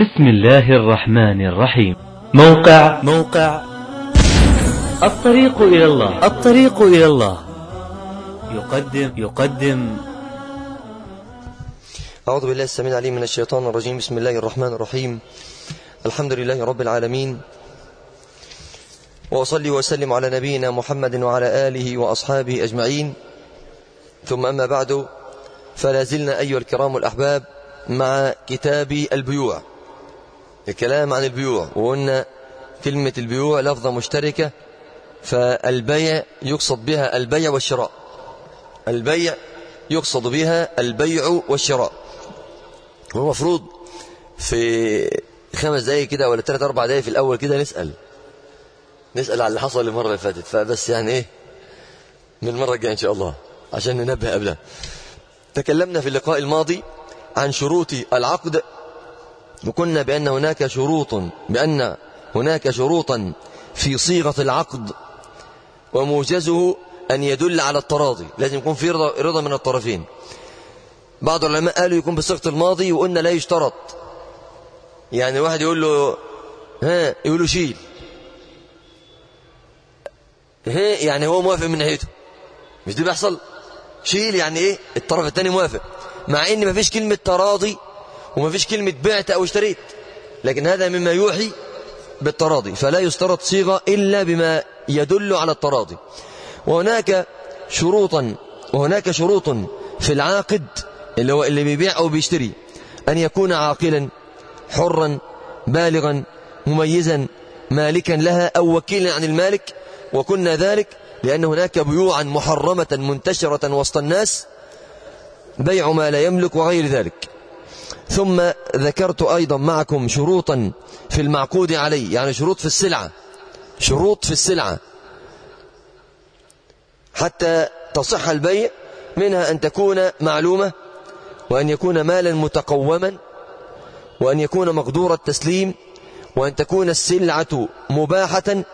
بسم الله الرحمن الرحيم موقع موقع الطريق إلى الله الطريق إلى الله يقدم يقدم أعوذ بالله السميع العليم من الشيطان الرجيم بسم الله الرحمن الرحيم الحمد لله رب العالمين وأصلي وأسلم على نبينا محمد وعلى آله وأصحابه أجمعين ثم أما بعد فلا زلنا أيها الكرام الأحباب مع كتاب البيوع الكلام عن البيوع وقلنا كلمة البيوع لفظة مشتركة فالبيع يقصد بها البيع والشراء البيع يقصد بها البيع والشراء هو مفروض في خمس دقايق كده ولا ثلاث أربع دقايق في الأول كده نسأل نسأل على اللي حصل المرة اللي فاتت فبس يعني إيه من المرة الجاية إن شاء الله عشان ننبه قبلها تكلمنا في اللقاء الماضي عن شروط العقد وقلنا بأن هناك شروط بأن هناك شروطا في صيغة العقد وموجزه أن يدل على التراضي لازم يكون في رضا, رضا من الطرفين بعض العلماء قالوا يكون بصيغة الماضي وقلنا لا يشترط يعني واحد يقول له ها يقول له شيل ها يعني هو موافق من ناحيته مش دي بيحصل شيل يعني ايه الطرف الثاني موافق مع ان مفيش كلمة تراضي ومفيش كلمة بعت او اشتريت لكن هذا مما يوحي بالتراضي فلا يشترط صيغة إلا بما يدل على التراضي وهناك شروطا وهناك شروط في العاقد اللي هو اللي بيبيع أو بيشتري أن يكون عاقلا حرا بالغا مميزا مالكا لها أو وكيلا عن المالك وكنا ذلك لأن هناك بيوعا محرمة منتشرة وسط الناس بيع ما لا يملك وغير ذلك ثم ذكرت أيضا معكم شروطا في المعقود عليه يعني شروط في السلعة شروط في السلعة حتى تصح البيع منها أن تكون معلومة وأن يكون مالا متقوما وأن يكون مقدور التسليم وأن تكون السلعة مباحة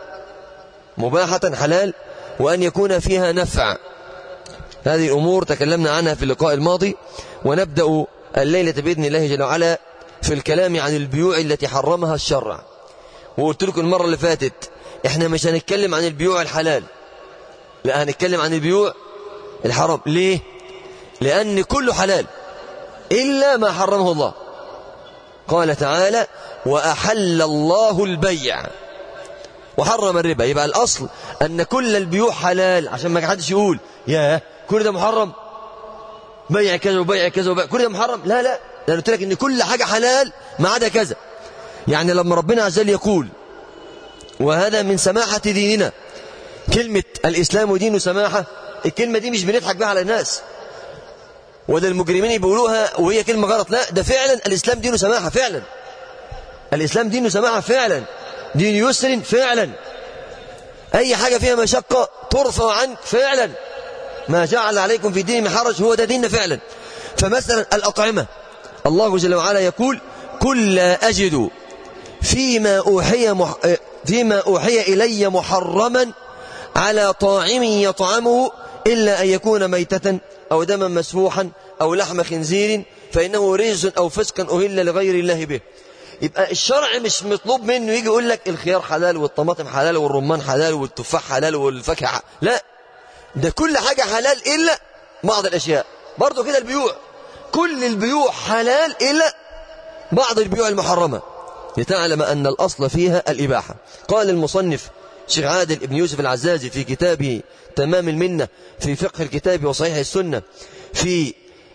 مباحة حلال وأن يكون فيها نفع هذه الأمور تكلمنا عنها في اللقاء الماضي ونبدأ الليلة بإذن الله جل وعلا في الكلام عن البيوع التي حرمها الشرع وقلت لكم المرة اللي فاتت احنا مش هنتكلم عن البيوع الحلال لا هنتكلم عن البيوع الحرام ليه لأن كله حلال إلا ما حرمه الله قال تعالى وأحل الله البيع وحرم الربا يبقى الأصل أن كل البيوع حلال عشان ما حدش يقول يا كل ده محرم بيع كذا وبيع كذا وبيع كل ده محرم لا لا انا قلت لك ان كل حاجه حلال ما عدا كذا يعني لما ربنا عز وجل يقول وهذا من سماحه ديننا كلمه الاسلام دين سماحه الكلمه دي مش بنضحك بها على الناس وده المجرمين بيقولوها وهي كلمه غلط لا ده فعلا الاسلام دين سماحه فعلا الاسلام دين سماحه فعلا دين يسر فعلا اي حاجه فيها مشقه ترفع عنك فعلا ما جعل عليكم في دين من حرج هو ده ديننا فعلا فمثلا الأطعمة الله جل وعلا يقول كل لا أجد فيما أوحي, مح... فيما أوحي إلي محرما على طاعم يطعمه إلا أن يكون ميتة أو دما مسفوحا أو لحم خنزير فإنه رجز أو فسقا أهل لغير الله به يبقى الشرع مش مطلوب منه يجي يقول لك الخيار حلال والطماطم حلال والرمان حلال والتفاح حلال والفاكهة لا ده كل حاجة حلال إلا بعض الأشياء برضو كده البيوع كل البيوع حلال إلا بعض البيوع المحرمة لتعلم أن الأصل فيها الإباحة قال المصنف شيخ عادل ابن يوسف العزازي في كتابه تمام المنة في فقه الكتاب وصحيح السنة في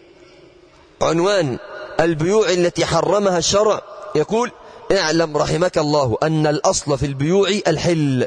عنوان البيوع التي حرمها الشرع يقول اعلم رحمك الله أن الأصل في البيوع الحل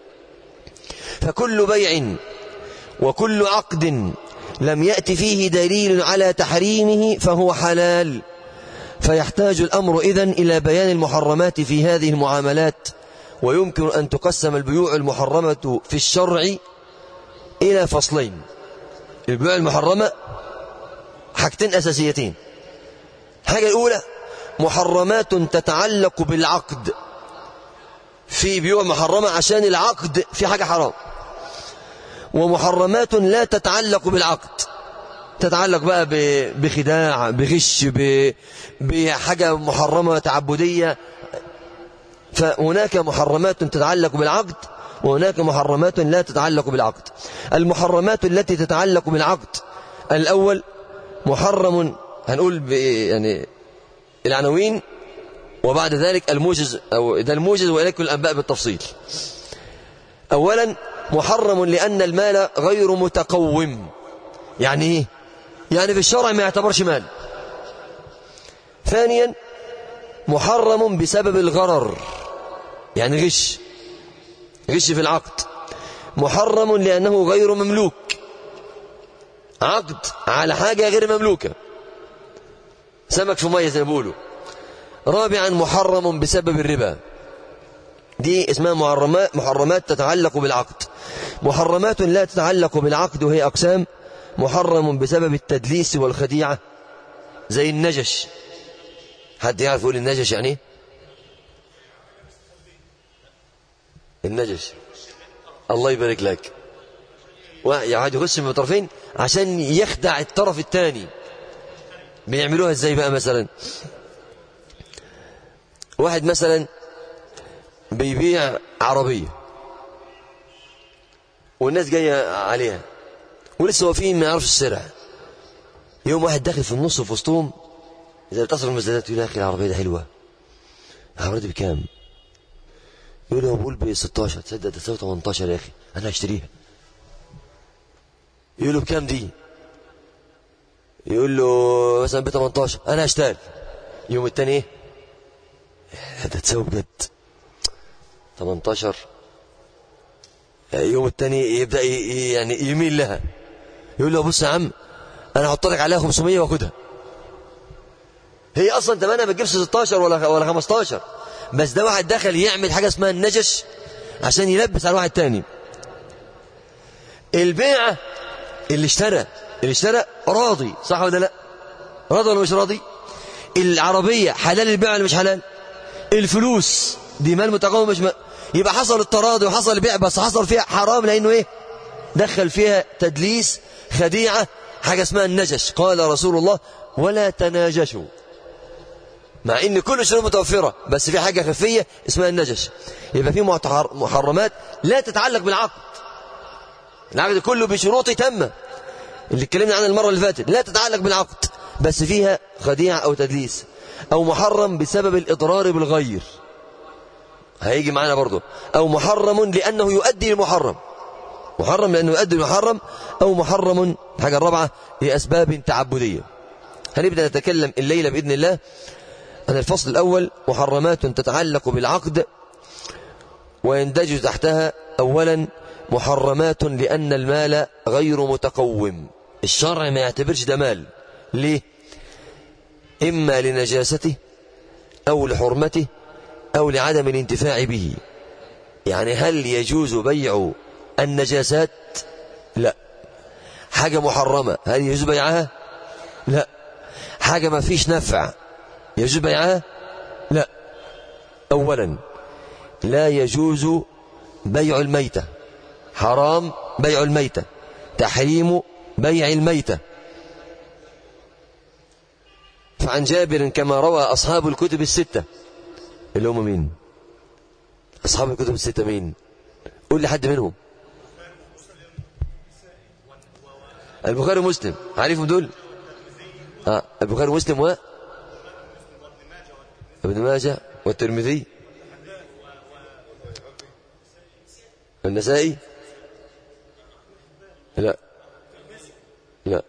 فكل بيع وكل عقد لم يأت فيه دليل على تحريمه فهو حلال فيحتاج الأمر إذن إلى بيان المحرمات في هذه المعاملات ويمكن أن تقسم البيوع المحرمة في الشرع إلى فصلين البيوع المحرمة حاجتين أساسيتين حاجة الأولى محرمات تتعلق بالعقد في بيوع محرمة عشان العقد في حاجة حرام ومحرمات لا تتعلق بالعقد تتعلق بقى بخداع بغش بحاجة محرمة تعبدية فهناك محرمات تتعلق بالعقد وهناك محرمات لا تتعلق بالعقد المحرمات التي تتعلق بالعقد الأول محرم هنقول يعني العناوين وبعد ذلك الموجز أو ده الموجز وإليكم الأنباء بالتفصيل أولا محرم لأن المال غير متقوم يعني إيه يعني في الشرع ما يعتبرش مال ثانيا محرم بسبب الغرر يعني غش غش في العقد محرم لأنه غير مملوك عقد على حاجة غير مملوكة سمك في مية زي ما بيقولوا رابعا محرم بسبب الربا دي اسمها محرمات, محرمات تتعلق بالعقد محرمات لا تتعلق بالعقد وهي أقسام محرم بسبب التدليس والخديعة زي النجش حد يعرف يقول النجش يعني النجش الله يبارك لك يعني يخش من طرفين عشان يخدع الطرف الثاني بيعملوها ازاي بقى مثلا واحد مثلا بيبيع عربية والناس جاية عليها ولسه واقفين ما يعرفش السرعة يوم واحد داخل في النص في وسطهم إذا بتصل المزادات يقول يا أخي العربية دي حلوة العربية دي بكام؟ يقول له بقول ب 16 تصدق تساوي 18 يا أخي أنا هشتريها يقول له بكام دي؟ يقول له مثلا ب 18 أنا هشتري يوم التاني إيه؟ ده تساوي بجد 18 يوم التاني يبدأ يعني يميل لها يقول له بص يا عم انا هحط لك عليها 500 واخدها هي اصلا ثمنها ما تجيبش 16 ولا ولا 15 بس ده واحد دخل يعمل حاجه اسمها النجش عشان يلبس على واحد تاني البيعه اللي اشترى اللي اشترى راضي صح ولا لا راضي ولا مش راضي العربيه حلال البيع ولا مش حلال الفلوس دي مال متقوم مش مال يبقى حصل التراضي وحصل البيع بس حصل فيها حرام لانه ايه دخل فيها تدليس خديعة حاجة اسمها النجش قال رسول الله ولا تناجشوا مع ان كل شروط متوفرة بس في حاجة خفية اسمها النجش يبقى في محرمات لا تتعلق بالعقد العقد كله بشروط تامة اللي اتكلمنا عنها المرة اللي فاتت لا تتعلق بالعقد بس فيها خديعة او تدليس او محرم بسبب الاضرار بالغير هيجي معانا برضه او محرم لانه يؤدي المحرم محرم لأنه يؤدي المحرم أو محرم الحاجة الرابعة لأسباب تعبدية هنبدأ نتكلم الليلة بإذن الله عن الفصل الأول محرمات تتعلق بالعقد ويندج تحتها أولا محرمات لأن المال غير متقوم الشرع ما يعتبرش ده مال ليه إما لنجاسته أو لحرمته أو لعدم الانتفاع به يعني هل يجوز بيع النجاسات لا حاجة محرمة هل يجوز بيعها لا حاجة ما فيش نفع يجوز بيعها لا أولا لا يجوز بيع الميتة حرام بيع الميتة تحريم بيع الميتة فعن جابر كما روى أصحاب الكتب الستة اللي هم مين أصحاب الكتب الستة مين قول لي حد منهم البخاري ومسلم عارفهم دول آه البخاري ومسلم و ابن ماجه والترمذي النسائي لا لا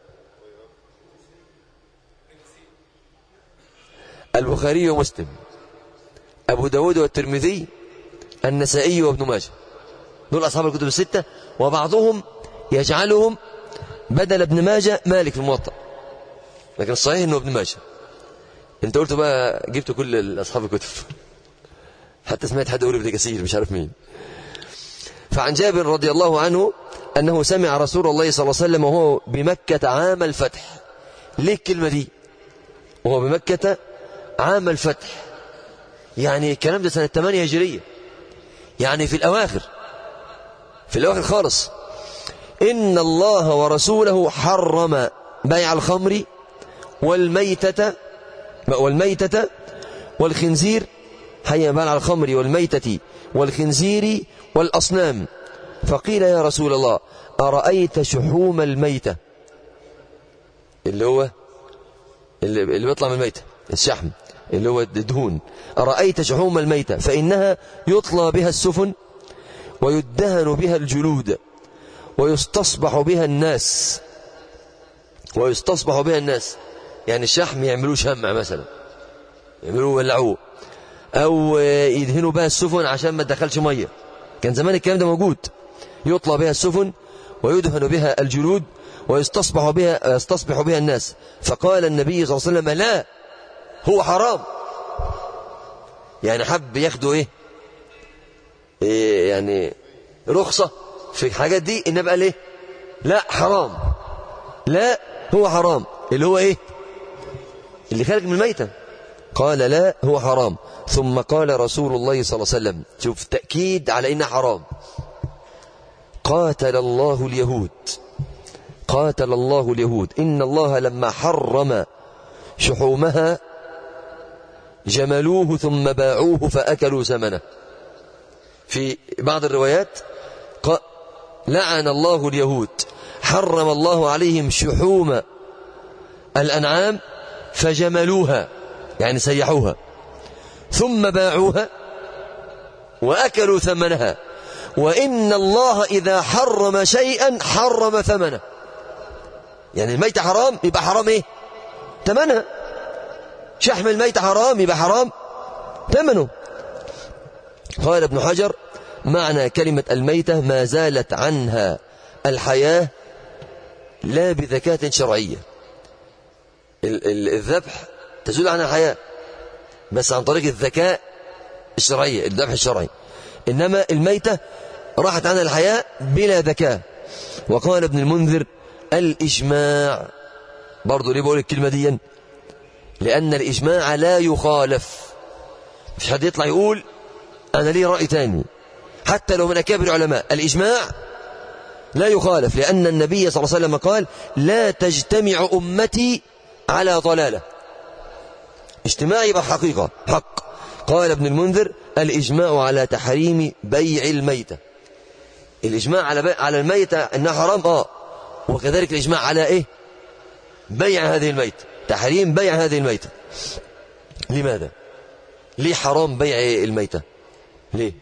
البخاري ومسلم أبو داود والترمذي النسائي وابن ماجه دول أصحاب الكتب الستة وبعضهم يجعلهم بدل ابن ماجه مالك في الموطأ لكن الصحيح انه ابن ماجه انت قلت بقى جبت كل اصحاب الكتب حتى سمعت حد يقول ابن كثير مش عارف مين فعن جابر رضي الله عنه انه سمع رسول الله صلى الله عليه وسلم وهو بمكة عام الفتح ليه الكلمة دي وهو بمكة عام الفتح يعني الكلام ده سنة 8 هجرية يعني في الأواخر في الأواخر خالص إن الله ورسوله حرم بيع الخمر والميتة والميتة والخنزير حي بيع الخمر والميتة والخنزير والأصنام فقيل يا رسول الله أرأيت شحوم الميتة اللي هو اللي, اللي بيطلع من الميتة الشحم اللي هو الدهون أرأيت شحوم الميتة فإنها يطلى بها السفن ويدهن بها الجلود ويستصبح بها الناس ويستصبح بها الناس يعني الشحم يعملوه شمع مثلا يعملوه ولعوه أو يدهنوا بها السفن عشان ما تدخلش مية كان زمان الكلام ده موجود يطلى بها السفن ويدهن بها الجلود ويستصبح بها يستصبح بها الناس فقال النبي صلى الله عليه وسلم لا هو حرام يعني حب ياخدوا ايه, إيه يعني رخصة في الحاجات دي النبي قال ايه لا حرام لا هو حرام اللي هو ايه اللي خارج من الميتة قال لا هو حرام ثم قال رسول الله صلى الله عليه وسلم شوف تأكيد على إنه حرام قاتل الله اليهود قاتل الله اليهود إن الله لما حرم شحومها جملوه ثم باعوه فأكلوا ثمنه في بعض الروايات لعن الله اليهود حرم الله عليهم شحوم الأنعام فجملوها يعني سيحوها ثم باعوها وأكلوا ثمنها وإن الله إذا حرم شيئا حرم ثمنه يعني الميت حرام يبقى حرام ايه ثمنها شحم الميت حرام يبقى حرام ثمنه قال ابن حجر معنى كلمة الميتة ما زالت عنها الحياة لا بذكاة شرعية الذبح تزول عنها الحياة بس عن طريق الذكاء الشرعية الذبح الشرعي إنما الميتة راحت عنها الحياة بلا ذكاء وقال ابن المنذر الإجماع برضو ليه بقول الكلمة دي لأن الإجماع لا يخالف مش حد يطلع يقول أنا ليه رأي تاني حتى لو من أكابر العلماء الإجماع لا يخالف لأن النبي صلى الله عليه وسلم قال لا تجتمع أمتي على ضلالة اجتماع يبقى حقيقة حق قال ابن المنذر الإجماع على تحريم بيع الميتة الإجماع على بيع على الميتة إنها حرام آه وكذلك الإجماع على إيه بيع هذه الميتة تحريم بيع هذه الميتة لماذا ليه حرام بيع الميتة ليه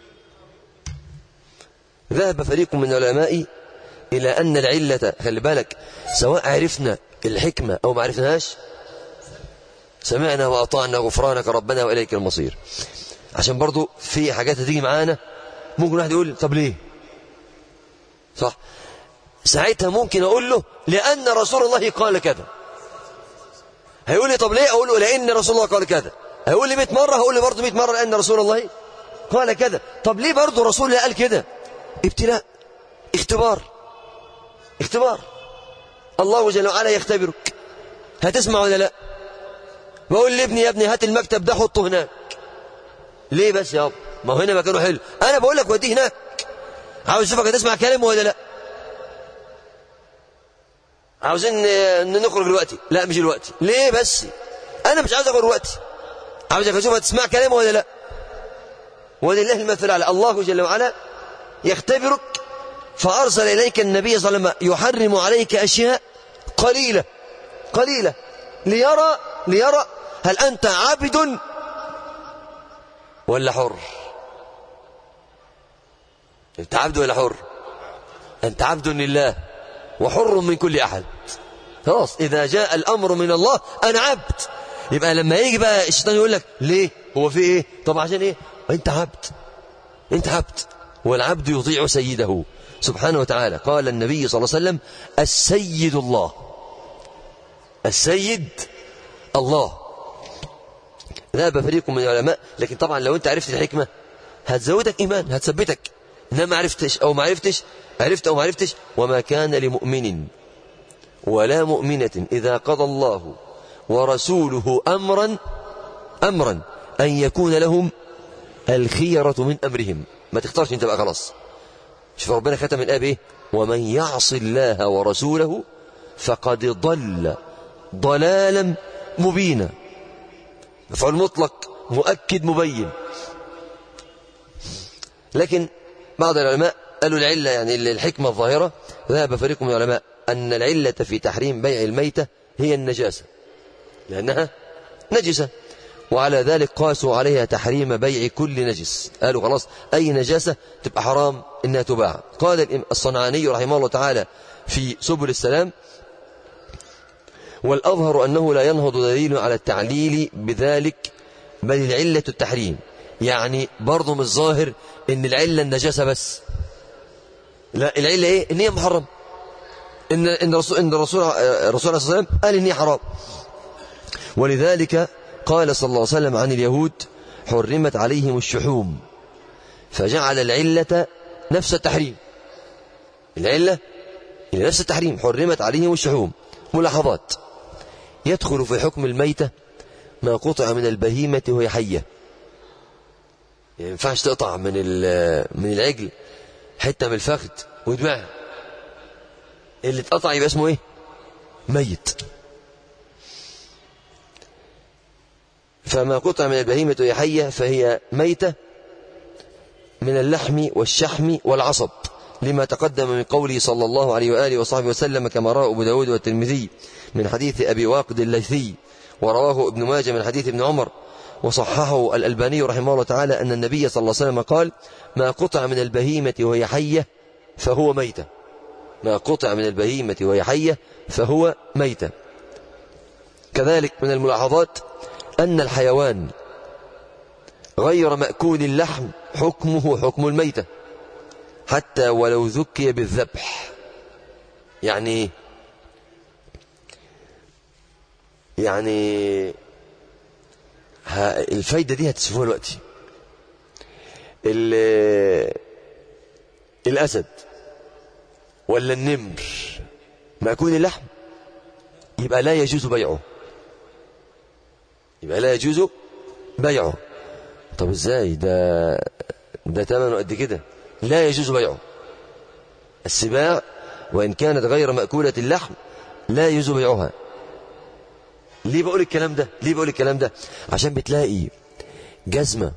ذهب فريق من العلماء إلى أن العلة خلي بالك سواء عرفنا الحكمة أو ما عرفناهاش سمعنا وأطعنا غفرانك ربنا وإليك المصير عشان برضو في حاجات هتيجي معانا ممكن واحد يقول طب ليه صح ساعتها ممكن أقول له لأن رسول الله قال كذا هيقول لي طب ليه أقول له لأن رسول الله قال كذا هيقول لي 100 مرة هقول لي برضه 100 مرة لأن رسول الله قال كذا طب ليه برضه رسول الله قال كده ابتلاء اختبار اختبار الله جل وعلا يختبرك هتسمع ولا لا بقول لابني يا ابني هات المكتب ده حطه هناك ليه بس يابا ما هو هنا مكانه حلو انا بقول لك وديه هناك عاوز اشوفك هتسمع كلامه ولا لا عاوزين نخرج دلوقتي لا مش دلوقتي ليه بس انا مش عاوز اخرج دلوقتي عاوزك اشوف هتسمع كلامه ولا لا ولله المثل على الله جل وعلا يختبرك فأرسل إليك النبي صلى الله عليه وسلم يحرم عليك أشياء قليلة قليلة ليرى ليرى هل أنت عبد ولا حر أنت عبد ولا حر أنت عبد لله وحر من كل أحد خلاص إذا جاء الأمر من الله أنا عبد يبقى لما يجي بقى الشيطان يقول لك ليه هو في إيه طب عشان إيه أنت عبد أنت عبد والعبد يطيع سيده سبحانه وتعالى قال النبي صلى الله عليه وسلم السيد الله السيد الله ذهب فريق من العلماء لكن طبعا لو انت عرفت الحكمة هتزودك إيمان هتثبتك إنما ما عرفتش أو ما عرفتش عرفت أو ما عرفتش وما كان لمؤمن ولا مؤمنة إذا قضى الله ورسوله أمرا أمرا أن يكون لهم الخيرة من أمرهم ما تختارش انت بقى خلاص شوف ربنا ختم الآية ايه ومن يعص الله ورسوله فقد ضل ضلالا مبينا مفعول مطلق مؤكد مبين لكن بعض العلماء قالوا العلة يعني الحكمة الظاهرة ذهب فريق من العلماء أن العلة في تحريم بيع الميتة هي النجاسة لأنها نجسة وعلى ذلك قاسوا عليها تحريم بيع كل نجس قالوا خلاص أي نجاسة تبقى حرام إنها تباع قال الصنعاني رحمه الله تعالى في سبل السلام والأظهر أنه لا ينهض دليل على التعليل بذلك بل العلة التحريم يعني برضه مش ظاهر ان العلة النجاسة بس لا العلة ايه ان هي محرم ان ان الرسول ان الرسول الرسول عليه الصلاه والسلام قال ان هي حرام ولذلك قال صلى الله عليه وسلم عن اليهود حرمت عليهم الشحوم فجعل العلة نفس التحريم العلة هي نفس التحريم حرمت عليهم الشحوم ملاحظات يدخل في حكم الميتة ما قطع من البهيمة وهي حية يعني ينفعش تقطع من من العجل حتة من الفخذ وتبيعها اللي اتقطع يبقى اسمه ايه ميت فما قطع من البهيمة وهي حية فهي ميتة من اللحم والشحم والعصب لما تقدم من قوله صلى الله عليه وآله وصحبه وسلم كما رواه أبو داود والترمذي من حديث أبي واقد الليثي ورواه ابن ماجه من حديث ابن عمر وصححه الألباني رحمه الله تعالى أن النبي صلى الله عليه وسلم قال ما قطع من البهيمة وهي حية فهو ميتة ما قطع من البهيمة وهي حية فهو ميتة كذلك من الملاحظات أن الحيوان غير مأكول اللحم حكمه حكم الميتة حتى ولو ذكي بالذبح يعني يعني الفايدة دي هتسفوها دلوقتي الأسد ولا النمر مأكول اللحم يبقى لا يجوز بيعه يبقى لا يجوز بيعه طب ازاي ده ده ثمنه قد كده لا يجوز بيعه السباع وإن كانت غير مأكولة اللحم لا يجوز بيعها ليه بقول الكلام ده ليه بقول الكلام ده عشان بتلاقي جزمة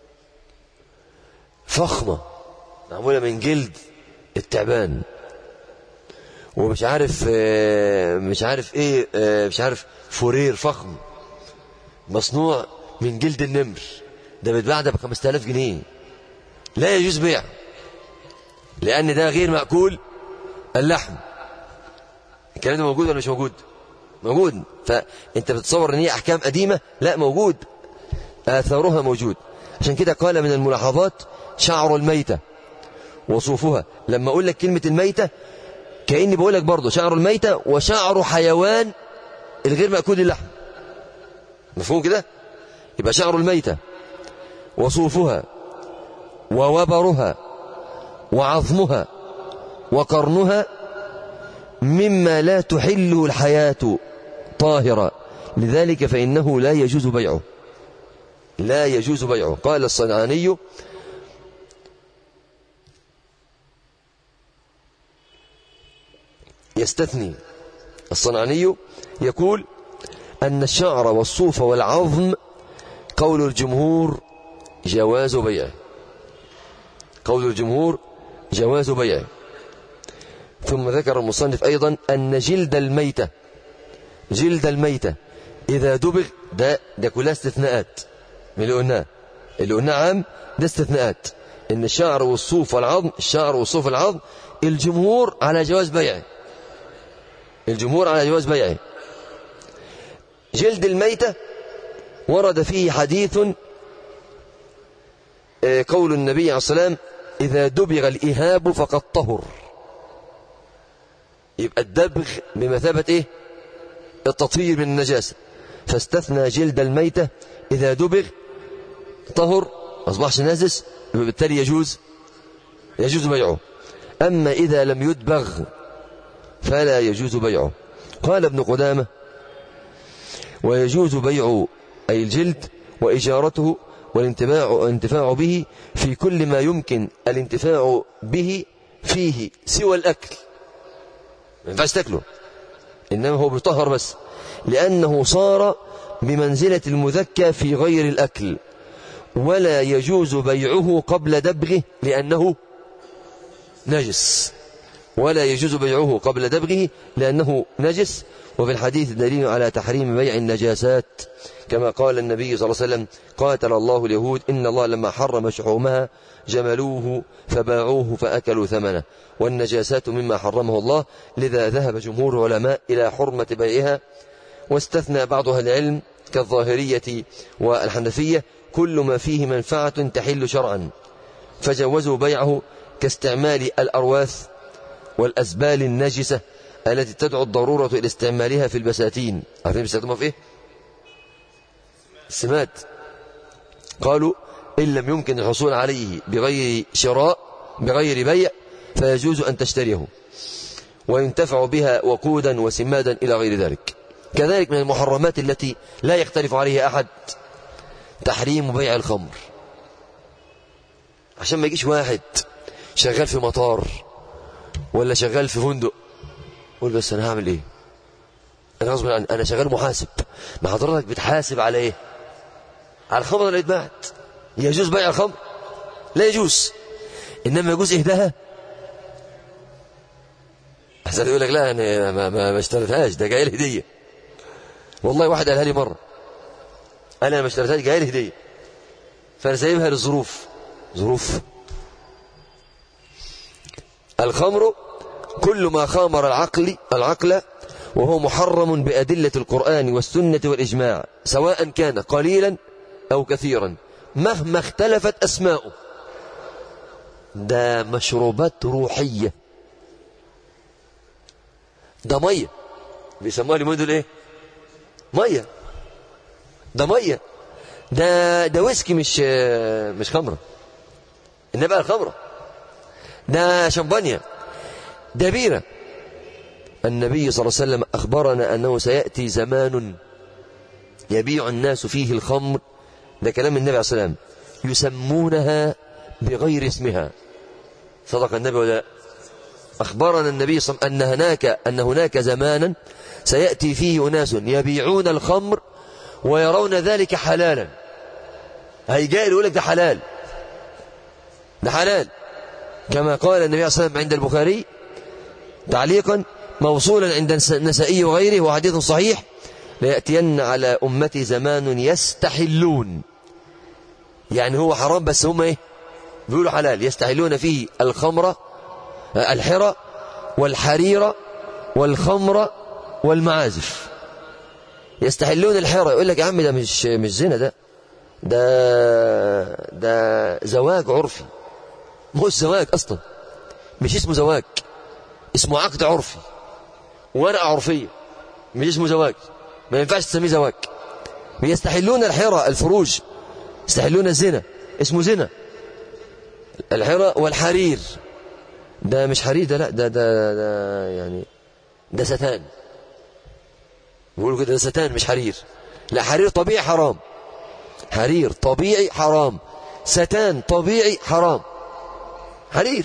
فخمة معمولة من جلد التعبان ومش عارف مش عارف ايه مش عارف فورير فخم مصنوع من جلد النمر ده بيتباع ده ب 5000 جنيه لا يجوز بيع لان ده غير مأكول اللحم الكلام ده موجود ولا مش موجود موجود فانت بتصور ان هي احكام قديمه لا موجود اثارها موجود عشان كده قال من الملاحظات شعر الميته وصوفها لما اقول لك كلمه الميته كاني بقول لك برضه شعر الميته وشعر حيوان الغير ماكول اللحم مفهوم كده يبقى شعر الميته وصوفها ووبرها وعظمها وقرنها مما لا تحله الحياة طاهرة لذلك فإنه لا يجوز بيعه لا يجوز بيعه قال الصنعاني يستثني الصنعاني يقول أن الشعر والصوف والعظم قول الجمهور جواز بيعه قول الجمهور جواز بيعه ثم ذكر المصنف أيضا أن جلد الميتة جلد الميتة إذا دبغ ده ده كلها استثناءات من اللي قلناه اللي قلناه عام ده استثناءات إن الشعر والصوف والعظم الشعر والصوف والعظم الجمهور على جواز بيعه الجمهور على جواز بيعه جلد الميتة ورد فيه حديث قول النبي عليه الصلاة والسلام إذا دبغ الإهاب فقد طهر يبقى الدبغ بمثابة إيه التطهير من النجاسة فاستثنى جلد الميتة إذا دبغ طهر أصبحش نازس وبالتالي يجوز يجوز بيعه أما إذا لم يدبغ فلا يجوز بيعه قال ابن قدامة ويجوز بيع أي الجلد وإجارته والانتفاع الانتفاع به في كل ما يمكن الانتفاع به فيه سوى الأكل ما ينفعش تاكله إنما هو بيطهر بس لأنه صار بمنزلة المذكى في غير الأكل ولا يجوز بيعه قبل دبغه لأنه نجس ولا يجوز بيعه قبل دبغه لأنه نجس وفي الحديث دليل على تحريم بيع النجاسات كما قال النبي صلى الله عليه وسلم قاتل الله اليهود إن الله لما حرم شحومها جملوه فباعوه فأكلوا ثمنه والنجاسات مما حرمه الله لذا ذهب جمهور العلماء إلى حرمة بيعها واستثنى بعض أهل العلم كالظاهرية والحنفية كل ما فيه منفعة تحل شرعا فجوزوا بيعه كاستعمال الأرواث والأزبال النجسة التي تدعو الضرورة إلى استعمالها في البساتين عارفين بيستخدموها في إيه؟ السماد قالوا إن لم يمكن الحصول عليه بغير شراء بغير بيع فيجوز أن تشتريه وينتفع بها وقودا وسمادا إلى غير ذلك كذلك من المحرمات التي لا يختلف عليها أحد تحريم بيع الخمر عشان ما يجيش واحد شغال في مطار ولا شغال في فندق قول بس انا هعمل ايه انا غصب عني انا شغال محاسب ما حضرتك بتحاسب على ايه على الخمر اللي اتباعت يجوز بيع الخمر لا يجوز انما يجوز اهداها احسن يقول لك لا انا ما, ما, ما اشتريتهاش ده جاي لي هديه والله واحد قالها لي مره قال انا ما اشتريتهاش جاي لي هديه فانا سايبها للظروف ظروف الخمر كل ما خامر العقل العقل وهو محرم بأدلة القرآن والسنة والإجماع سواء كان قليلا أو كثيرا مهما اختلفت أسماؤه ده مشروبات روحية ده مية بيسموها اليومين دول ايه مية ده مية ده ده ويسكي مش مش خمرة إنما بقى الخمرة ده شمبانيا ده بيرة النبي صلى الله عليه وسلم أخبرنا أنه سيأتي زمان يبيع الناس فيه الخمر ده كلام النبي عليه الصلاة والسلام يسمونها بغير اسمها صدق النبي ولا أخبرنا النبي صلى الله عليه وسلم أن هناك, أن هناك زمانا سيأتي فيه أناس يبيعون الخمر ويرون ذلك حلالا هيجاي يقول لك ده حلال ده حلال كما قال النبي صلى الله عليه وسلم عند البخاري تعليقا موصولا عند النسائي وغيره وحديث صحيح ليأتين على أمتي زمان يستحلون يعني هو حرام بس هم ايه بيقولوا حلال يستحلون فيه الخمر الحرى والحرير والخمر والمعازف يستحلون الحرى يقول لك يا عم ده مش مش زنا ده ده ده زواج عرفي مش زواج اصلا مش اسمه زواج اسمه عقد عرفي ورقه عرفيه مش اسمه زواج ما ينفعش تسميه زواج يستحلون الحرى الفروج يستحلون الزنا اسمه زنا الحرى والحرير ده مش حرير ده لا ده ده, ده يعني ده ستان بيقولوا كده ده ستان مش حرير لا حرير طبيعي حرام حرير طبيعي حرام ستان طبيعي حرام حرير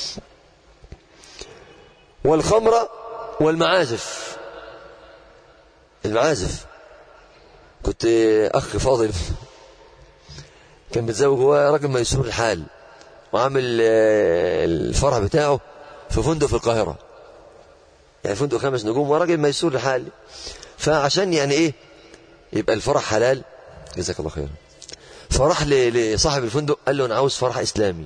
والخمر والمعازف المعازف كنت أخ فاضل كان متزوج هو راجل ميسور الحال وعامل الفرح بتاعه في فندق في القاهرة يعني فندق خمس نجوم وراجل ميسور الحال فعشان يعني ايه يبقى الفرح حلال جزاك الله خيرا فراح لصاحب الفندق قال له انا عاوز فرح اسلامي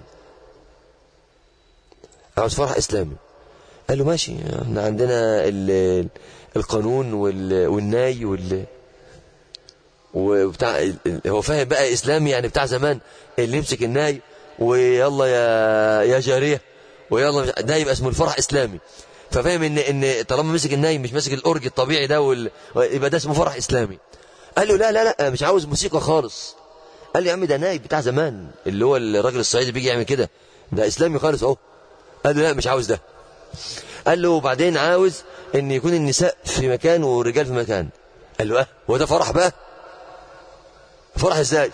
عاوز فرح اسلامي قال له ماشي احنا عندنا القانون والناي وال وبتاع هو فاهم بقى اسلامي يعني بتاع زمان اللي يمسك الناي ويلا يا يا جاريه ويلا ده يبقى اسمه الفرح اسلامي ففاهم ان ان طالما مسك الناي مش ماسك الاورج الطبيعي ده وال... يبقى ده اسمه فرح اسلامي قال له لا لا لا مش عاوز موسيقى خالص قال لي يا عم ده ناي بتاع زمان اللي هو الراجل الصعيدي بيجي يعمل كده ده اسلامي خالص اهو قال له لا مش عاوز ده قال له وبعدين عاوز ان يكون النساء في مكان والرجال في مكان قال له اه هو ده فرح بقى فرح ازاي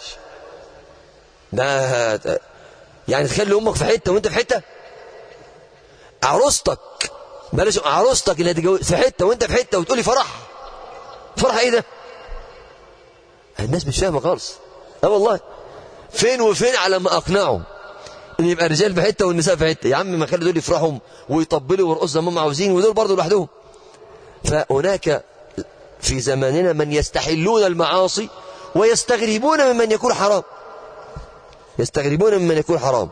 ده يعني تخلي امك في حته وانت في حته عروستك بلاش عروستك اللي هتتجوز في حته وانت في حته وتقولي فرح فرح ايه ده الناس مش فاهمه خالص اه والله فين وفين على ما اقنعهم ان يبقى الرجال في حته والنساء في حته يا عم ما خلي دول يفرحوا ويطبلوا ويرقصوا زي ما هم عاوزين ودول برضه لوحدهم فهناك في زماننا من يستحلون المعاصي ويستغربون ممن يكون حرام يستغربون ممن يكون حرام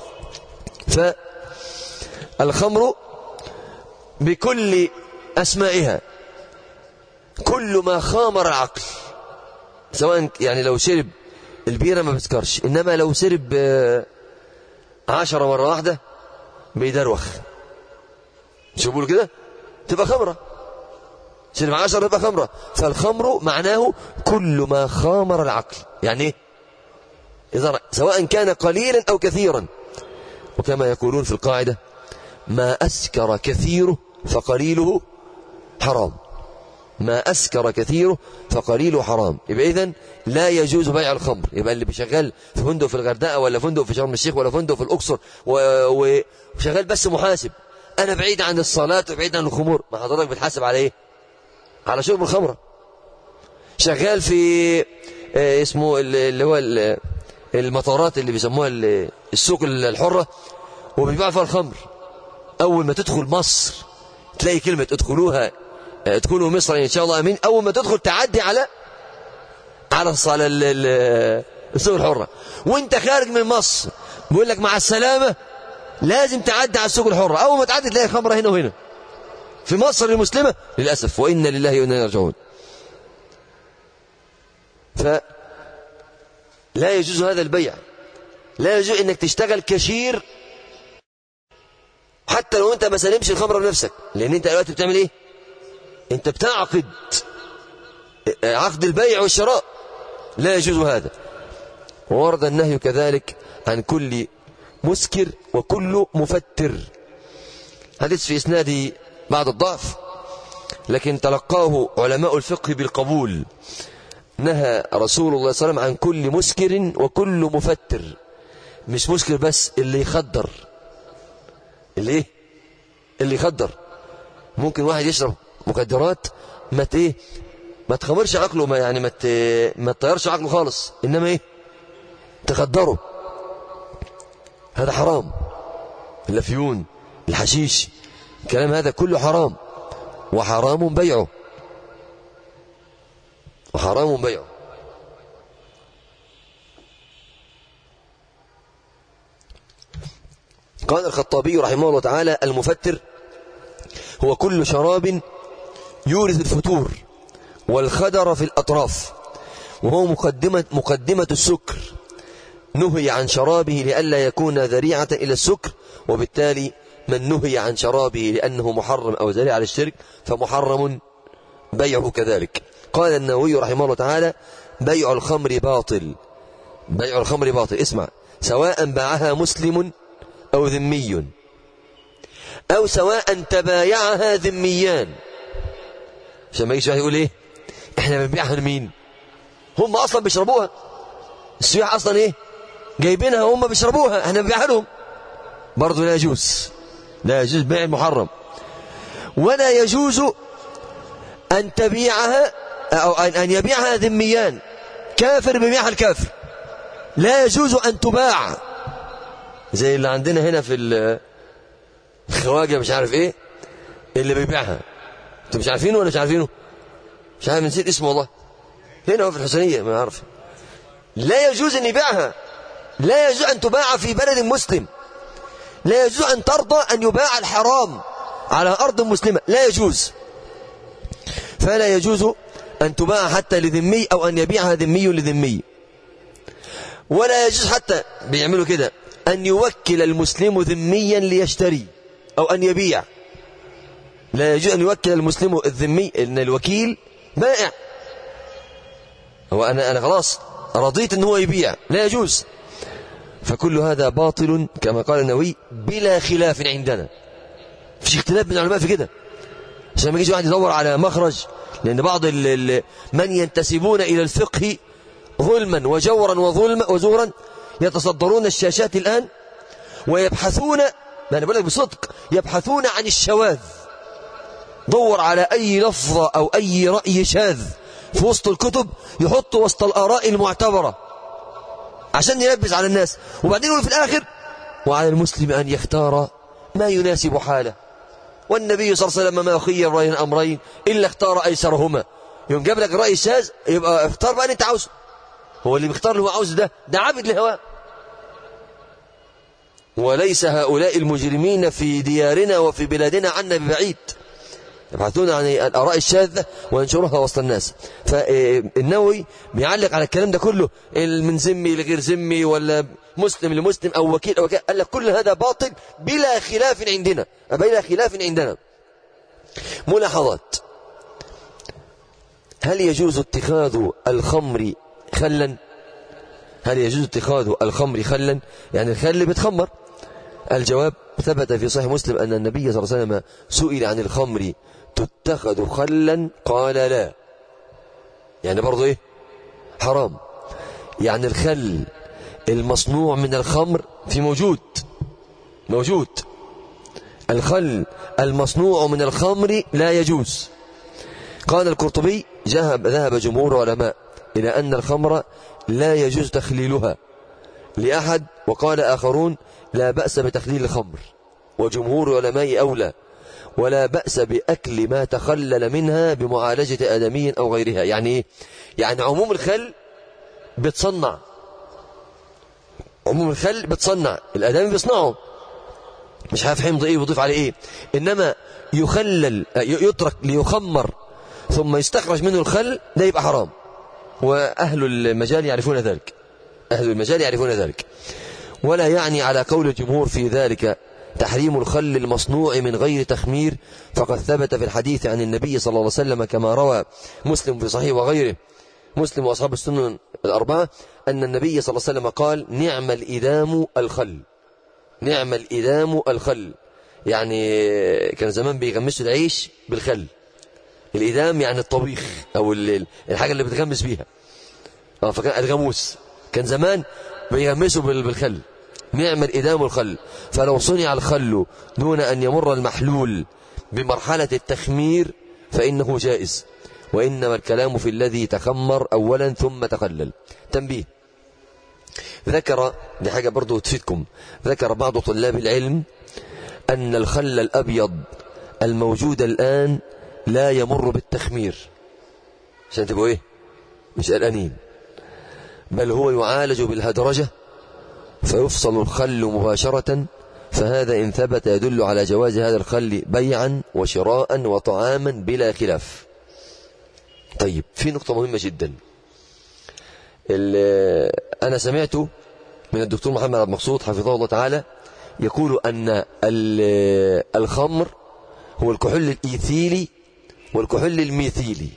فالخمر بكل أسمائها كل ما خامر العقل سواء يعني لو شرب البيرة ما بسكرش إنما لو شرب عشرة مرة واحدة بيدروخ شو بيقولوا كده تبقى خمرة شرب عشرة تبقى خمرة فالخمر معناه كل ما خامر العقل يعني ايه إذا سواء كان قليلا أو كثيرا وكما يقولون في القاعدة ما أسكر كثيره فقليله حرام ما أسكر كثيره فقليله حرام يبقى إذن لا يجوز بيع الخمر يبقى اللي بيشغل في فندق في الغردقة ولا فندق في شرم الشيخ ولا فندق في الأقصر وشغال بس محاسب أنا بعيد عن الصلاة وبعيد عن الخمور ما حضرتك بتحاسب على إيه على شرب الخمرة شغال في اه اسمه اللي هو المطارات اللي بيسموها السوق الحرة وبيبيع فيها الخمر أول ما تدخل مصر تلاقي كلمة ادخلوها ادخلوا مصر إن شاء الله أمين أول ما تدخل تعدي على على على السوق الحرة وانت خارج من مصر بيقول لك مع السلامة لازم تعدي على السوق الحرة أول ما تعدي تلاقي خمرة هنا وهنا في مصر المسلمة للأسف وإنا لله وإنا يرجعون فلا يجوز هذا البيع لا يجوز انك تشتغل كشير حتى لو انت ما سلمش الخمره بنفسك لان انت دلوقتي بتعمل ايه انت بتعقد عقد البيع والشراء لا يجوز هذا وورد النهي كذلك عن كل مسكر وكل مفتر حديث في اسناد بعض الضعف لكن تلقاه علماء الفقه بالقبول نهى رسول الله صلى الله عليه وسلم عن كل مسكر وكل مفتر مش مسكر بس اللي يخدر اللي ايه اللي يخدر ممكن واحد يشرب مخدرات ما ايه ما تخمرش عقله ما يعني ما ما تطيرش عقله خالص انما ايه تخدره هذا حرام الافيون الحشيش الكلام هذا كله حرام وحرام بيعه وحرام بيعه قال الخطابي رحمه الله تعالى المفتر هو كل شراب يورث الفتور والخدر في الأطراف وهو مقدمة, مقدمة السكر نهي عن شرابه لئلا يكون ذريعة إلى السكر وبالتالي من نهي عن شرابه لأنه محرم أو ذريعة للشرك فمحرم بيعه كذلك قال النووي رحمه الله تعالى بيع الخمر باطل بيع الخمر باطل اسمع سواء باعها مسلم أو ذمي أو سواء تبايعها ذميان عشان ما يجيش واحد يقول ايه احنا بنبيعها لمين هم اصلا بيشربوها السياح اصلا ايه جايبينها هم بيشربوها احنا بنبيعها لهم برضه لا يجوز لا يجوز بيع المحرم ولا يجوز أن تبيعها أو أن يبيعها ذميان كافر بيبيعها الكافر لا يجوز أن تباع زي اللي عندنا هنا في الخواجة مش عارف ايه اللي بيبيعها انتوا مش عارفينه ولا مش عارفينه مش عارف نسيت اسمه والله هنا هو في الحسينية ما عارف لا يجوز أن يبيعها لا يجوز أن تباع في بلد مسلم لا يجوز أن ترضى أن يباع الحرام على أرض مسلمة لا يجوز فلا يجوز أن تباع حتى لذمي أو أن يبيعها ذمي لذمي ولا يجوز حتى بيعملوا كده أن يوكل المسلم ذميا ليشتري أو أن يبيع لا يجوز أن يوكل المسلم الذمي أن الوكيل بائع هو أنا أنا خلاص رضيت أن هو يبيع لا يجوز فكل هذا باطل كما قال النووي بلا خلاف عندنا فيش اختلاف بين العلماء في كده عشان ما يجيش واحد يدور على مخرج لأن بعض ال ال من ينتسبون إلى الفقه ظلما وجورا وظلما وزورا يتصدرون الشاشات الآن ويبحثون ما أنا بقول لك بصدق يبحثون عن الشواذ دور على أي لفظة أو أي رأي شاذ في وسط الكتب يحطه وسط الآراء المعتبرة عشان يلبس على الناس وبعدين يقول في الآخر وعلى المسلم أن يختار ما يناسب حاله والنبي صلى الله عليه وسلم ما خير بين أمرين إلا اختار أيسرهما يوم جاب لك الرأي الشاذ يبقى اختار بقى اللي انت عاوزه هو اللي بيختار اللي هو عاوزه ده ده عابد لهواه وليس هؤلاء المجرمين في ديارنا وفي بلادنا عنا ببعيد يبحثون عن الآراء الشاذة وينشروها وسط الناس فالنووي بيعلق على الكلام ده كله من ذمي لغير ذمي ولا مسلم لمسلم أو وكيل أو وكيل قال لك كل هذا باطل بلا خلاف عندنا بلا خلاف عندنا ملاحظات هل يجوز اتخاذ الخمر خلا هل يجوز اتخاذ الخمر خلا يعني الخل بيتخمر الجواب ثبت في صحيح مسلم أن النبي صلى الله عليه وسلم سئل عن الخمر تتخذ خلا قال لا يعني برضو ايه حرام يعني الخل المصنوع من الخمر في موجود موجود الخل المصنوع من الخمر لا يجوز قال القرطبي ذهب ذهب جمهور علماء إلى أن الخمر لا يجوز تخليلها لأحد وقال آخرون لا بأس بتخليل الخمر وجمهور علماء أولى ولا بأس بأكل ما تخلل منها بمعالجة آدمي أو غيرها يعني إيه؟ يعني عموم الخل بتصنع عموم الخل بتصنع الآدمي بيصنعه مش عارف حمض إيه ويضيف عليه إيه إنما يخلل يترك ليخمر ثم يستخرج منه الخل ده يبقى حرام وأهل المجال يعرفون ذلك أهل المجال يعرفون ذلك ولا يعني على قول الجمهور في ذلك تحريم الخل المصنوع من غير تخمير فقد ثبت في الحديث عن النبي صلى الله عليه وسلم كما روى مسلم في صحيح وغيره مسلم وأصحاب السنن الأربعة أن النبي صلى الله عليه وسلم قال نعم الإدام الخل نعم الإدام الخل يعني كان زمان بيغمسوا العيش بالخل الإدام يعني الطبيخ أو الحاجة اللي بتغمس بيها اه فكان الغموس كان زمان بيغمسوا بالخل نعم الإدام الخل فلو صنع الخل دون أن يمر المحلول بمرحلة التخمير فإنه جائز وإنما الكلام في الذي تخمر أولا ثم تخلل تنبيه ذكر دي حاجة برضو تفيدكم ذكر بعض طلاب العلم أن الخل الأبيض الموجود الآن لا يمر بالتخمير عشان تبقوا ايه مش قلقانين بل هو يعالج بالهدرجة فيفصل الخل مباشرة فهذا إن ثبت يدل على جواز هذا الخل بيعا وشراء وطعاما بلا خلاف طيب في نقطة مهمة جدا أنا سمعت من الدكتور محمد عبد المقصود حفظه الله تعالى يقول أن الخمر هو الكحول الإيثيلي والكحول الميثيلي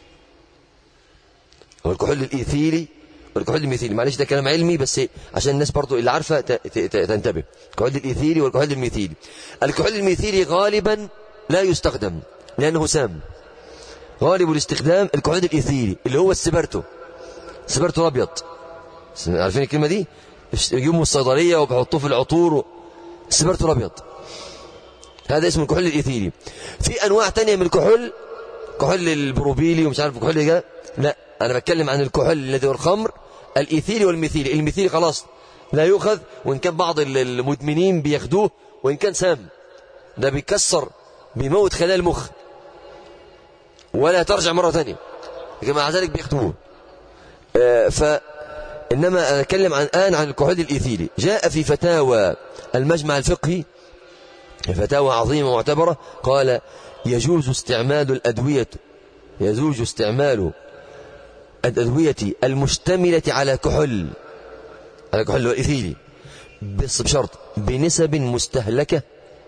هو الكحول الإيثيلي والكحول الميثيلي معلش ده كلام علمي بس عشان الناس برضو اللي عارفة تنتبه الكحول الإيثيلي والكحول الميثيلي الكحول الميثيلي غالبا لا يستخدم لأنه سام غالب الاستخدام الكحول الإيثيلي اللي هو السبرتو السبرتو الأبيض عارفين الكلمة دي يجيبوا الصيدلية وبيحطوه في العطور السبرتو الأبيض هذا اسمه الكحول الإيثيلي في أنواع تانية من الكحول كحول البروبيلي ومش عارف الكحول إيه لا أنا بتكلم عن الكحول الذي هو الخمر الإيثيلي والميثيلي الميثيلي خلاص لا يؤخذ وإن كان بعض المدمنين بياخدوه وإن كان سام ده بيكسر بيموت خلايا المخ ولا ترجع مرة ثانية لكن مع ذلك بياخدوه آه فإنما أنا أتكلم عن الآن عن الكحول الإيثيلي جاء في فتاوى المجمع الفقهي فتاوى عظيمة معتبرة قال يجوز استعمال الأدوية يجوز استعمال الأدوية المشتملة على كحول على كحول الإثيلي بس بشرط بنسب مستهلكة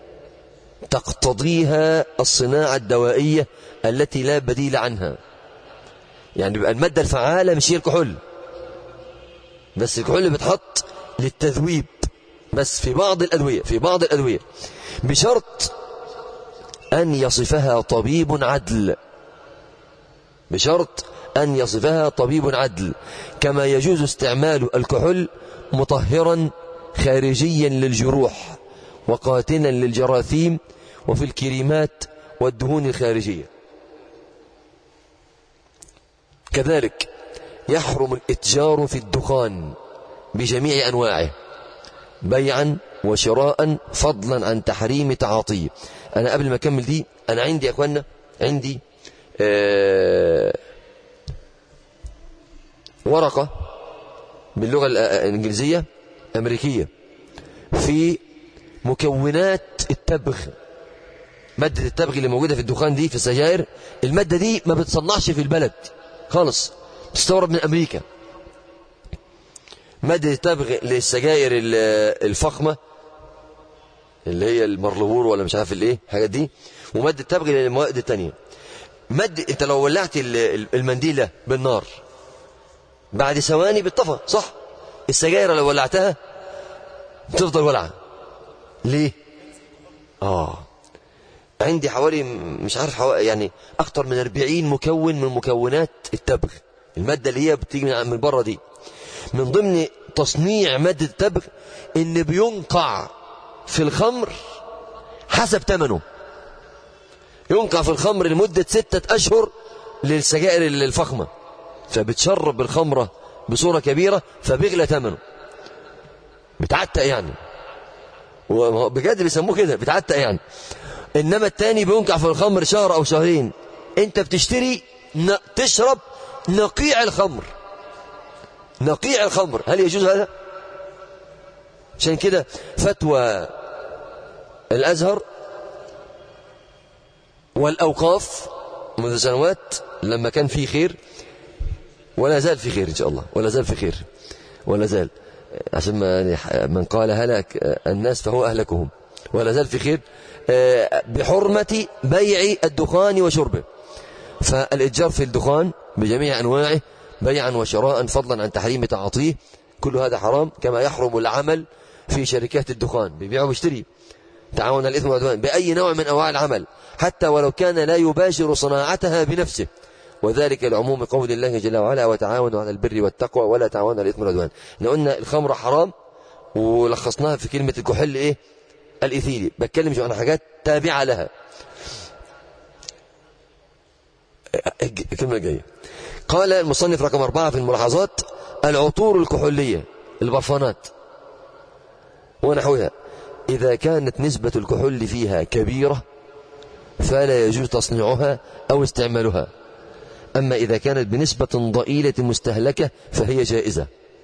تقتضيها الصناعة الدوائية التي لا بديل عنها يعني بيبقى المادة الفعالة مش هي الكحول بس الكحول اللي بتحط للتذويب بس في بعض الأدوية في بعض الأدوية بشرط أن يصفها طبيب عدل بشرط أن يصفها طبيب عدل كما يجوز استعمال الكحول مطهرا خارجيا للجروح وقاتلا للجراثيم وفي الكريمات والدهون الخارجية كذلك يحرم الاتجار في الدخان بجميع أنواعه بيعا وشراء فضلا عن تحريم تعاطيه أنا قبل ما أكمل دي أنا عندي يا أخوانا عندي آه ورقة باللغة الإنجليزية أمريكية في مكونات التبغ مادة التبغ اللي موجودة في الدخان دي في السجائر المادة دي ما بتصنعش في البلد خالص تستورد من أمريكا مادة التبغ للسجائر الفخمة اللي هي المرلبور ولا مش عارف الايه الحاجات دي ومادة التبغ للمواد التانية مادة انت لو ولعت المنديلة بالنار بعد ثواني بتطفى صح السجاير لو ولعتها تفضل ولعة ليه اه عندي حوالي مش عارف حوالي يعني اكتر من 40 مكون من مكونات التبغ المادة اللي هي بتيجي من بره دي من ضمن تصنيع مادة التبغ ان بينقع في الخمر حسب ثمنه ينقع في الخمر لمدة ستة أشهر للسجائر الفخمة فبتشرب الخمرة بصورة كبيرة فبيغلى ثمنه بتعتق يعني بجد بيسموه كده بتعتق يعني انما التاني بينقع في الخمر شهر او شهرين انت بتشتري ن... تشرب نقيع الخمر نقيع الخمر هل يجوز هذا عشان كده فتوى الازهر والاوقاف منذ سنوات لما كان في خير ولا زال في خير ان شاء الله ولا زال في خير ولا زال عشان ما من قال هلك الناس فهو اهلكهم ولا زال في خير بحرمة بيع الدخان وشربه فالإتجار في الدخان بجميع أنواعه بيعا وشراء فضلا عن تحريم تعاطيه كل هذا حرام كما يحرم العمل في شركات الدخان بيبيع ويشتري تعاون الإثم والعدوان بأي نوع من أنواع العمل حتى ولو كان لا يباشر صناعتها بنفسه وذلك لعموم قول الله جل وعلا وتعاونوا على البر والتقوى ولا تعاونوا على الإثم والعدوان لو قلنا الخمر حرام ولخصناها في كلمة الكحول إيه الإثيلي بتكلم عن حاجات تابعة لها الكلمة الجاية قال المصنف رقم أربعة في الملاحظات العطور الكحولية البرفانات ونحوها إذا كانت نسبة الكحول فيها كبيرة فلا يجوز تصنيعها أو استعمالها أما إذا كانت بنسبة ضئيلة مستهلكة فهي جائزة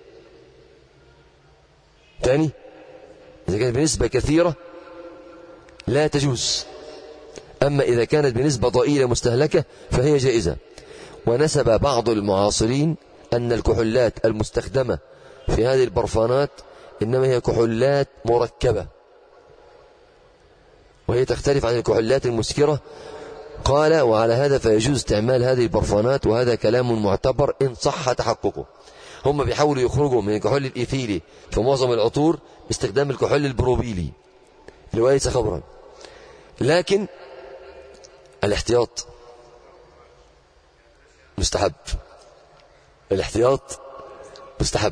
ثاني إذا كانت بنسبة كثيرة لا تجوز أما إذا كانت بنسبة ضئيلة مستهلكة فهي جائزة ونسب بعض المعاصرين أن الكحولات المستخدمة في هذه البرفانات إنما هي كحولات مركبة وهي تختلف عن الكحولات المسكرة قال وعلى هذا فيجوز استعمال هذه البرفانات وهذا كلام معتبر إن صح تحققه هم بيحاولوا يخرجوا من الكحول الإيثيلي في معظم العطور باستخدام الكحول البروبيلي اللي هو ليس خمرا لكن الاحتياط مستحب الاحتياط مستحب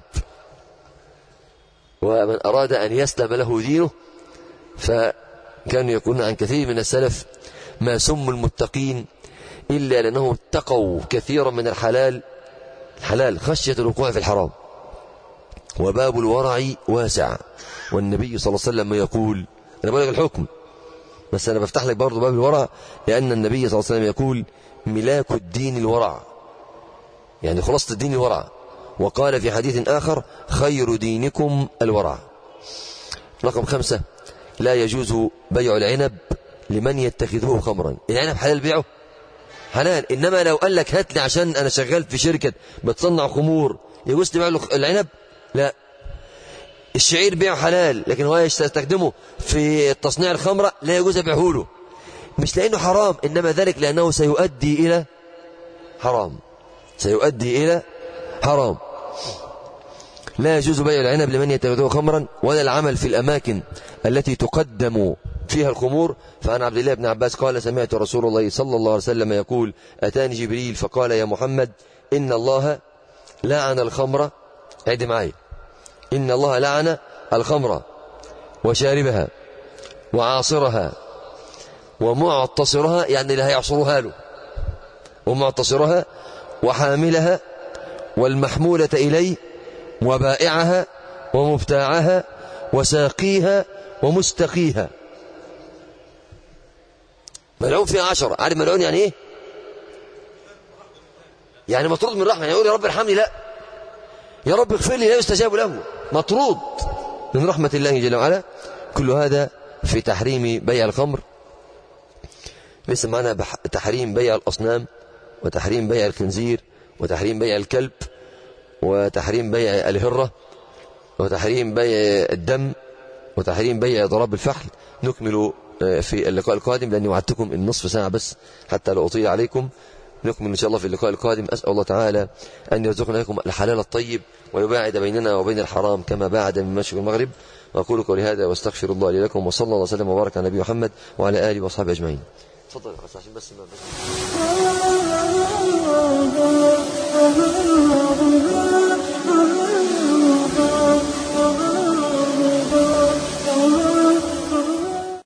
ومن أراد أن يسلم له دينه فكانوا يقولون عن كثير من السلف ما سم المتقين إلا لأنهم اتقوا كثيرا من الحلال الحلال خشية الوقوع في الحرام وباب الورع واسع والنبي صلى الله عليه وسلم يقول أنا بقول لك الحكم بس أنا بفتح لك برضه باب الورع لأن النبي صلى الله عليه وسلم يقول ملاك الدين الورع يعني خلاصة الدين الورع وقال في حديث آخر خير دينكم الورع رقم خمسة لا يجوز بيع العنب لمن يتخذه خمرا العنب حلال بيعه حلال إنما لو قال لك هات لي عشان أنا شغال في شركة بتصنع خمور يجوز تبيع له العنب لا الشعير بيعه حلال لكن هو يستخدمه في تصنيع الخمرة لا يجوز بيعه له مش لأنه حرام إنما ذلك لأنه سيؤدي إلى حرام سيؤدي إلى حرام لا يجوز بيع العنب لمن يتخذه خمرا ولا العمل في الأماكن التي تقدم فيها الخمور فعن عبد الله بن عباس قال سمعت رسول الله صلى الله عليه وسلم يقول أتاني جبريل فقال يا محمد إن الله لعن الخمر عد معي إن الله لعن الخمر وشاربها وعاصرها ومعتصرها يعني اللي هيعصرها له ومعتصرها وحاملها والمحمولة إليه وبائعها ومبتاعها وساقيها ومستقيها ملعون فيها عشرة عارف ملعون يعني ايه يعني مطرود من رحمة يعني يقول يا رب ارحمني لا يا رب اغفر لي لا يستجاب له مطرود من رحمة الله جل وعلا كل هذا في تحريم بيع الخمر مثل معنا تحريم بيع الأصنام وتحريم بيع الخنزير وتحريم بيع الكلب وتحريم بيع الهرة وتحريم بيع الدم وتحريم بيع ضراب الفحل نكمل في اللقاء القادم لأني وعدتكم النصف ساعة بس حتى لا أطيل عليكم نكمل إن شاء الله في اللقاء القادم أسأل الله تعالى أن يرزقنا لكم الحلال الطيب ويباعد بيننا وبين الحرام كما باعد من مشرق المغرب وأقول قولي هذا واستغفر الله لي لكم وصلى الله وسلم وبارك على نبي محمد وعلى آله وأصحابه أجمعين تفضل عشان بس ما بس